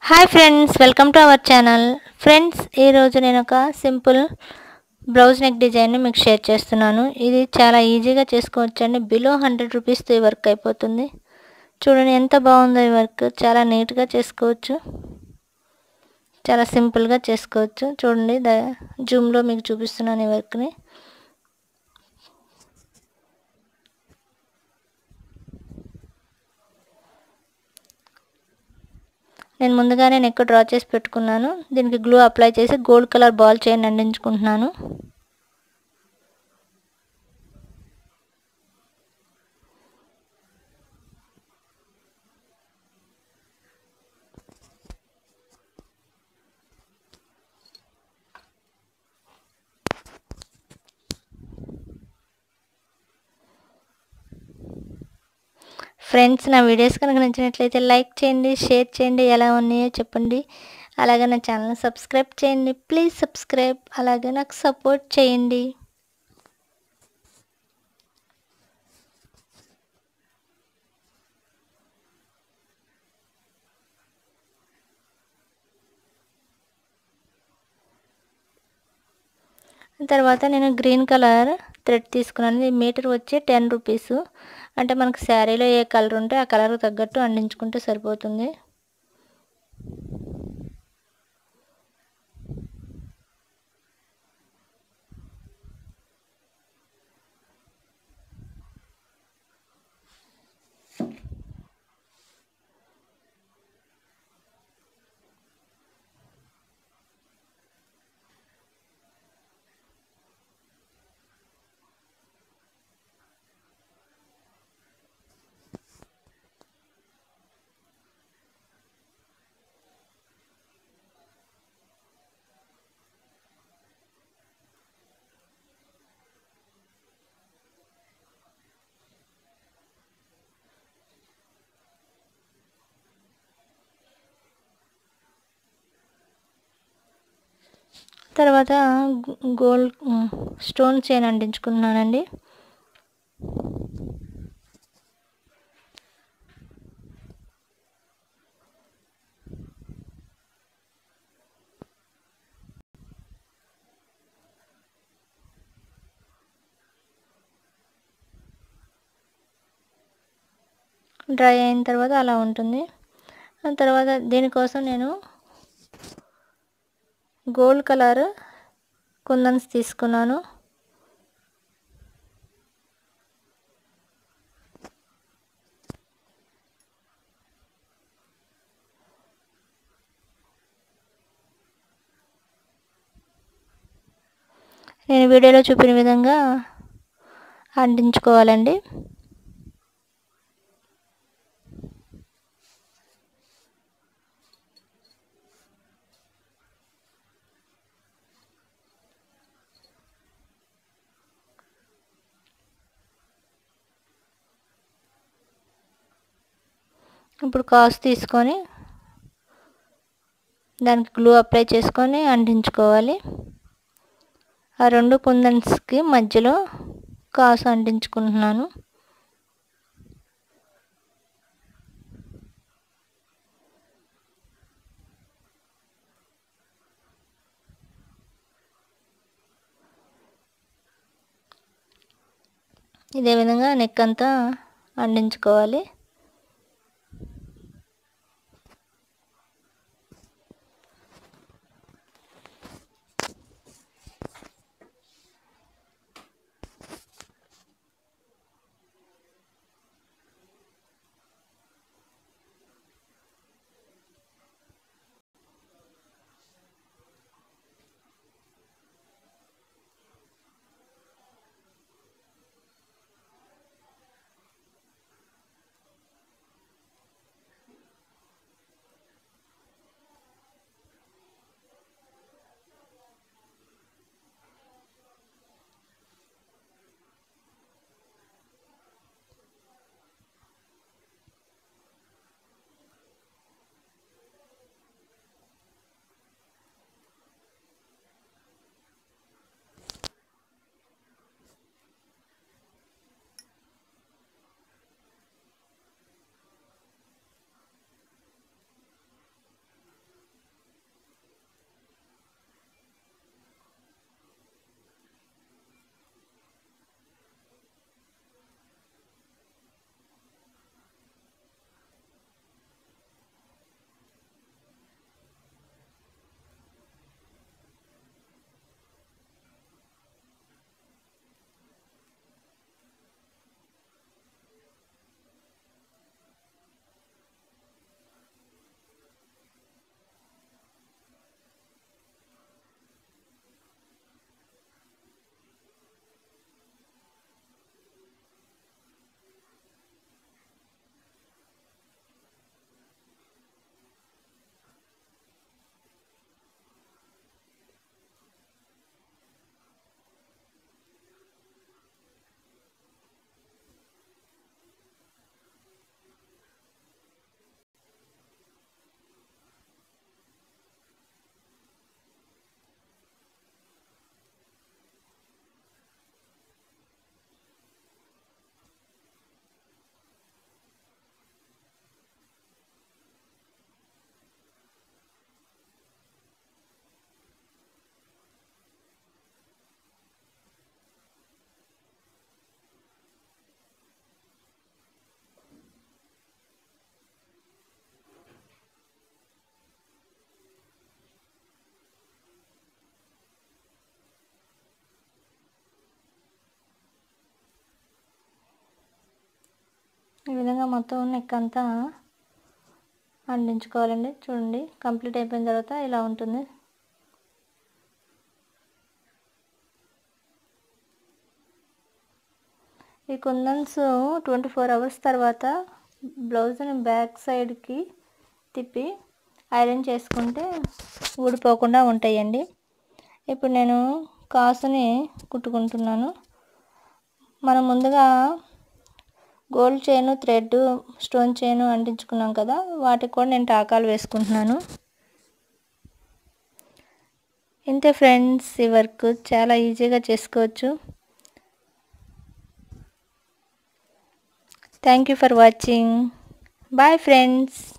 hi friends welcome to our channel friends ఈరోజు నేను ఒక సింపుల్ బ్లౌజ్ నెక్ డిజైన్ని మీకు షేర్ చేస్తున్నాను ఇది చాలా ఈజీగా చేసుకోవచ్చండి బిలో హండ్రెడ్ రూపీస్తో ఈ వర్క్ అయిపోతుంది చూడండి ఎంత బాగుందో ఈ వర్క్ చాలా నీట్గా చేసుకోవచ్చు చాలా సింపుల్గా చేసుకోవచ్చు చూడండి ద జూమ్లో మీకు చూపిస్తున్నాను ఈ వర్క్ని నేను ముందుగానే నెక్ డ్రా చేసి పెట్టుకున్నాను దీనికి గ్లూ అప్లై చేసి గోల్డ్ కలర్ బాల్ చైన్ అందించుకుంటున్నాను ఫ్రెండ్స్ నా వీడియోస్ కనుక నచ్చినట్లయితే లైక్ చేయండి షేర్ చేయండి ఎలా ఉన్నాయో చెప్పండి అలాగే నా ఛానల్ సబ్స్క్రైబ్ చేయండి ప్లీజ్ సబ్స్క్రైబ్ అలాగే నాకు సపోర్ట్ చేయండి తర్వాత నేను గ్రీన్ కలర్ థ్రెడ్ తీసుకున్నాను ఇది మీటర్ వచ్చి టెన్ రూపీస్ అంటే మనకు శారీలో ఏ కలర్ ఉంటే ఆ కలర్కి తగ్గట్టు అందించుకుంటే సరిపోతుంది తర్వాత గోల్డ్ స్టోన్ చైన్ అంటించుకున్నానండి డ్రై అయిన తర్వాత అలా ఉంటుంది తర్వాత దీనికోసం నేను గోల్డ్ కలర్ కుందన్స్ తీసుకున్నాను నేను వీడియోలో చూపిన విధంగా అంటించుకోవాలండి ఇప్పుడు కాసు తీసుకొని దానికి గ్లూ అప్లై చేసుకొని అంటించుకోవాలి ఆ రెండు కుందన్స్కి మధ్యలో కాసు అంటించుకుంటున్నాను ఇదే విధంగా నెక్ అంతా అంటించుకోవాలి మొత్తం నెక్ అంతా అందించుకోవాలండి చూడండి కంప్లీట్ అయిపోయిన తర్వాత ఇలా ఉంటుంది ఈ కుందన్స్ ట్వంటీ ఫోర్ అవర్స్ తర్వాత బ్లౌజ్ని బ్యాక్ సైడ్కి తిప్పి ఐరన్ చేసుకుంటే ఊడిపోకుండా ఉంటాయండి ఇప్పుడు నేను కాసుని కుట్టుకుంటున్నాను మనం ముందుగా gold chain thread stone chain అంటించుకున్నాం కదా వాటికి కూడా నేను టాకాలు వేసుకుంటున్నాను ఇంతే ఫ్రెండ్స్ ఈ వర్క్ చాలా ఈజీగా చేసుకోవచ్చు thank you for watching bye friends